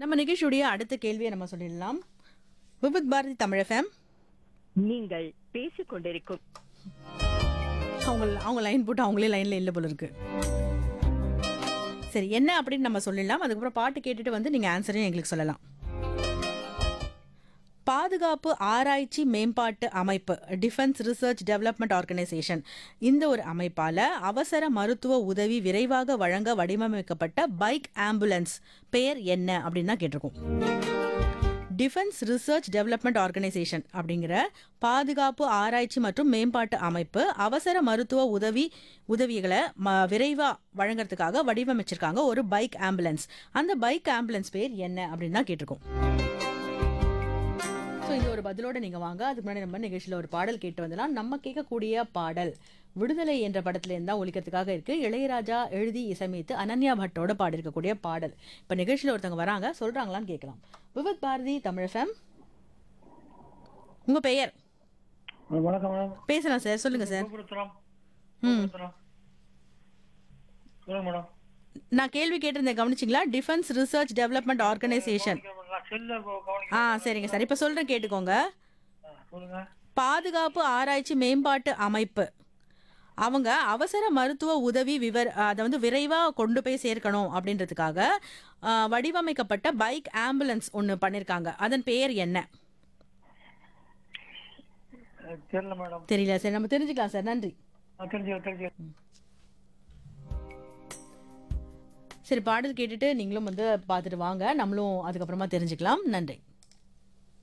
நம்ம நிகழ்ச்சியுடைய அடுத்த கேள்வியை நம்ம சொல்லிடலாம் விபத் பாரதி தமிழ் எஃப்எம் நீங்கள் பேசிக் கொண்டிருக்கும் அவங்க அவங்க லைன் போட்டு அவங்களே லைன்ல இல்லை போல இருக்கு சரி என்ன அப்படின்னு நம்ம சொல்லிடலாம் அதுக்கப்புறம் பாட்டு கேட்டுட்டு வந்து நீங்க ஆன்சரையும் எங்களுக்கு சொல்லலாம் பாதுகாப்பு ஆராய்ச்சி மேம்பாட்டு அமைப்பு டிஃபென்ஸ் ரிசர்ச் டெவலப்மெண்ட் ஆர்கனைசேஷன் இந்த ஒரு அமைப்பால அவசர மருத்துவ உதவி விரைவாக வழங்க வடிவமைக்கப்பட்ட பைக் ஆம்புலன்ஸ் பெயர் என்ன அப்படின்னு தான் கேட்டிருக்கோம் டிஃபென்ஸ் ரிசர்ச் டெவலப்மெண்ட் ஆர்கனைசேஷன் அப்படிங்கிற பாதுகாப்பு ஆராய்ச்சி மற்றும் மேம்பாட்டு அமைப்பு அவசர மருத்துவ உதவி உதவிகளை ம விரைவாக வழங்குறதுக்காக வடிவமைச்சிருக்காங்க ஒரு பைக் ஆம்புலன்ஸ் அந்த பைக் ஆம்புலன்ஸ் பேர் என்ன அப்படின்னு தான் கேட்டிருக்கோம் ஸோ இந்த ஒரு பதிலோட நீங்க வாங்க அதுக்கு முன்னாடி நம்ம நிகழ்ச்சியில் ஒரு பாடல் கேட்டு வந்துடலாம் நம்ம கேட்கக்கூடிய பாடல் விடுதலை என்ற படத்துல இருந்தா ஒழிக்கிறதுக்காக இருக்கு இளையராஜா எழுதி இசையமைத்து அனன்யா பட்டோட பாடியிருக்கக்கூடிய பாடல் இப்ப நிகழ்ச்சியில் ஒருத்தவங்க வராங்க சொல்றாங்களான்னு கேட்கலாம் விவத் பாரதி தமிழ் FM. உங்க பெயர் வணக்கம் மேடம் பேசலாம் சார் சொல்லுங்க சார் கோபுரத்துறம் ம் கோபுரத்துறம் சொல்லுங்க மேடம் நான் கேள்வி கேட்டிருந்தேன் கவனிச்சிங்களா டிஃபென்ஸ் ரிசர்ச் டெவலப்மெண்ட் ஆர்கனைசேஷன் நான் செல்ல கவனிக்க ஆ சரிங்க சார் இப்போ சொல்றேன் கேட்டுக்கோங்க சொல்லுங்க பாதுகாப்பு ஆராய்ச்சி மேம்பாட்டு அமைப்பு அவங்க அவசர மருத்துவ உதவி விவர் அதை வந்து விரைவாக கொண்டு போய் சேர்க்கணும் அப்படின்றதுக்காக ஆ, வடிவமைக்கப்பட்ட பைக் ஆம்புலன்ஸ் ஒன்று பண்ணியிருக்காங்க அதன் பெயர் என்ன அஹ் தெரியல மேடம் தெரியல சரி நம்ம தெரிஞ்சுக்கலாம் சார் நன்றி நான் தெரிஞ்சு தெரிஞ்சு சரி பாடல் கேட்டுட்டு நீங்களும் வந்து பார்த்துட்டு வாங்க நம்மளும் அதுக்கப்புறமா தெரிஞ்சுக்கலாம் நன்றி